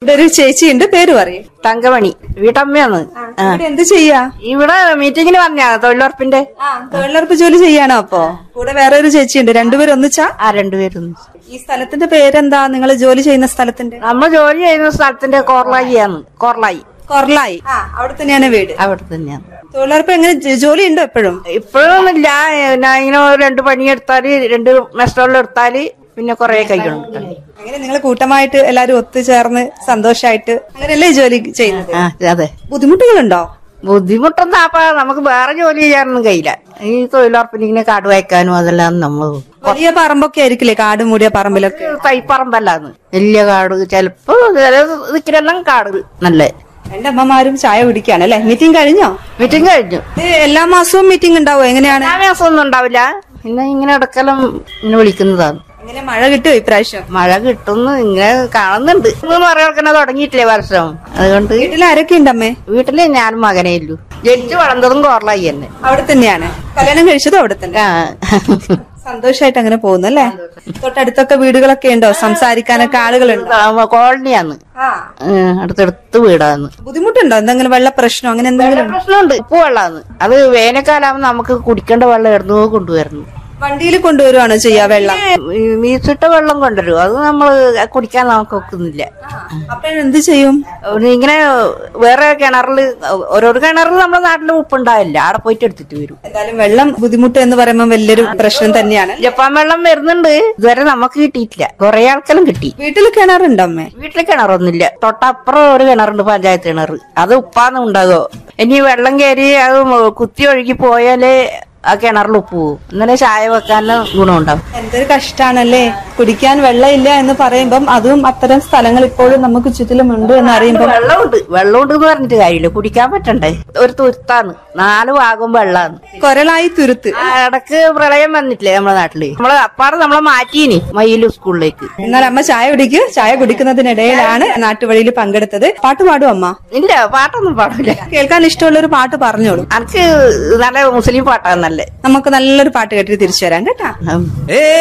ഇവിടെ ഒരു ചേച്ചിയുണ്ട് പേര് പറയും തങ്കമണി വീട്ടമ്മയാണ് ആ. ഇവിടെ എന്ത് ചെയ്യാ ഇവിടെ മീറ്റിങ്ങിന് പറഞ്ഞ തൊഴിലുറപ്പിന്റെ തൊഴിലുറപ്പ് ജോലി ചെയ്യാണോ അപ്പോ കൂടെ വേറെ ഒരു ചേച്ചിയുണ്ട് രണ്ടുപേരും ഒന്നിച്ചാ ആ രണ്ടുപേരും ഈ സ്ഥലത്തിന്റെ പേരെന്താ നിങ്ങൾ ജോലി ചെയ്യുന്ന സ്ഥലത്തിന്റെ നമ്മൾ ജോലി ചെയ്യുന്ന സ്ഥലത്തിന്റെ കോർലായിയാണ് കോർലായി കൊറലായി ആ അവിടെ തന്നെയാണ് വീട് അവിടെ തന്നെയാണ് തൊഴിലുറപ്പ് എങ്ങനെ ജ- ജോലി ഉണ്ടോ എപ്പോഴും ഇപ്പോഴൊന്നുമില്ല ഞാൻ ഇങ്ങനെ ഒരു രണ്ട് പണി എടുത്താല് രണ്ട് മെസ്റ്റോളിൽ എടുത്താല് പിന്നെ കൊറേ കഴിക്കണം അങ്ങനെ നിങ്ങൾ കൂട്ടമായിട്ട് എല്ലാരും ഒത്തുചേർന്ന് സന്തോഷായിട്ട് അങ്ങനെയല്ലേ ഈ ജോലി ചെയ്യുന്നത് ആ അതെ ബുദ്ധിമുട്ടുകളുണ്ടോ ബുദ്ധിമുട്ടൊന്നും അപ്പൊ നമുക്ക് വേറെ ജോലി ചെയ്യാനൊന്നും കഴിയില്ല ഈ തൊഴിലുറപ്പിന് ഇങ്ങനെ കാട് വായിക്കാനും അതെല്ലാം നമ്മൾ വലിയ പറമ്പൊക്കെ ആയിരിക്കില്ലേ കാട് മൂടിയ പറമ്പിലൊക്കെ തൈപ്പറമ്പല്ലാന്ന് വലിയ കാട് ചിലപ്പോ ചില ദിക്കിലെല്ലാം കാട് നല്ല എന്റെ അമ്മമാരും ചായ കുടിക്കാണ് അല്ലെ മീറ്റിംഗ് കഴിഞ്ഞോ മീറ്റിംഗ് കഴിഞ്ഞു ഇത് എല്ലാ മാസവും മീറ്റിംഗ് ഉണ്ടാവോ എങ്ങനെയാണ് എല്ലാ മാസം ഒന്നും ഉണ്ടാവില്ല പിന്നെ ഇങ്ങനെ ഇടക്കെല്ലാം ഇങ്ങനെ വിളിക്കുന്നതാണ് എങ്ങനെ മഴ കിട്ടുമോ ഇപ്രാവശ്യം മഴ കിട്ടുന്നു ഇങ്ങനെ കാണുന്നുണ്ട് മൂന്ന് പറയുന്ന തുടങ്ങിയിട്ടില്ലേ വർഷം അതുകൊണ്ട് വീട്ടിൽ ആരൊക്കെ ഉണ്ടമ്മേ വീട്ടില് ഞാനും മകനേ ഉള്ളൂ ജനിച്ചു വളർന്നതും കോറലായി തന്നെ അവിടെ തന്നെയാണ് കല്യാണം കഴിച്ചതും അവിടെ തന്നെ ആ സന്തോഷായിട്ട് അങ്ങനെ പോകുന്നു അല്ലേ തൊട്ടടുത്തൊക്കെ വീടുകളൊക്കെ ഉണ്ടോ സംസാരിക്കാനൊക്കെ ആളുകളുണ്ടോ കോളനിയാന്ന് ഏഹ് അടുത്തടുത്ത് വീടാന്ന് ബുദ്ധിമുട്ടുണ്ടോ എന്തെങ്കിലും വെള്ള പ്രശ്നം അങ്ങനെ എന്തെങ്കിലും ഉണ്ടോ? പ്രശ്നമുണ്ട് ഉപ്പ് വെള്ളാന്ന് അത് വേനൽക്കാലാവുമ്പോ നമുക്ക് കുടിക്കേണ്ട വെള്ളം എവിടുന്നോ കൊണ്ടുവരുന്നു വണ്ടിയിൽ കൊണ്ടുവരുവാണോ ചെയ്യാ വെള്ളം വീസിട്ട വെള്ളം കൊണ്ടുവരും അത് നമ്മള് കുടിക്കാൻ നമുക്ക് ഒക്കുന്നില്ല അപ്പോഴെന്ത് ചെയ്യും ഒരു ഇങ്ങനെ വേറെ കിണറില് ഓരോരോ കിണറിൽ നമ്മുടെ നാട്ടിൽ ഉപ്പുണ്ടാവില്ല അവിടെ പോയിട്ട് എടുത്തിട്ട് വരും എന്തായാലും വെള്ളം ബുദ്ധിമുട്ട് എന്ന് പറയുമ്പോൾ വലിയൊരു പ്രശ്നം തന്നെയാണ് ജപ്പാൻ വെള്ളം വരുന്നുണ്ട് ഇതുവരെ നമുക്ക് കിട്ടിയിട്ടില്ല കുറെ ആൾക്കെല്ലാം കിട്ടി വീട്ടിൽ കിണറുണ്ടോ അമ്മേ വീട്ടിലെ കിണറൊന്നുമില്ല തൊട്ടപ്പുറം ഒരു കിണറുണ്ട് പഞ്ചായത്ത് കിണർ അത് ഉപ്പാന്ന് ഉണ്ടാകോ ഇനി വെള്ളം കയറി അത് കുത്തി ഒഴുകി പോയാലേ ആ കിണറിൽ ഉപ്പ് പോകും ഇന്നലെ ചായ വെക്കാനും ഗുണമുണ്ടാവും എന്തൊരു കഷ്ടാണല്ലേ കുടിക്കാൻ വെള്ളമില്ല എന്ന് പറയുമ്പം അതും അത്തരം സ്ഥലങ്ങൾ ഇപ്പോഴും നമുക്ക് ചുറ്റിലുമുണ്ട് എന്ന് അറിയുമ്പോൾ വെള്ളമുണ്ട് വെള്ളമുണ്ട് എന്ന് പറഞ്ഞിട്ട് കാര്യമില്ല കുടിക്കാൻ പറ്റണ്ടേ ഒരു തുരുത്താന്ന് നാല് ഭാഗം വെള്ളാന്ന് കൊരലായി തുരുത്ത് ആ ഇടക്ക് പ്രളയം വന്നിട്ടില്ലേ നമ്മുടെ നാട്ടില് നമ്മളെ അപ്പാടെ നമ്മളെ മാറ്റീനി മയിലു സ്കൂളിലേക്ക് എന്നാൽ അമ്മ ചായ കുടിക്ക് ചായ കുടിക്കുന്നതിനിടയിലാണ് നാട്ടുവഴിയിൽ പങ്കെടുത്തത് പാട്ട് പാടും അമ്മ ഇല്ല പാട്ടൊന്നും പാടില്ല കേൾക്കാൻ ഇഷ്ടമുള്ള ഒരു പാട്ട് പറഞ്ഞോളൂ എനിക്ക് നല്ല മുസ്ലിം പാട്ടാണ് നല്ലേ നമുക്ക് നല്ലൊരു പാട്ട് കേട്ടിട്ട് തിരിച്ചു വരാം കേട്ടാ ഉം. ഏ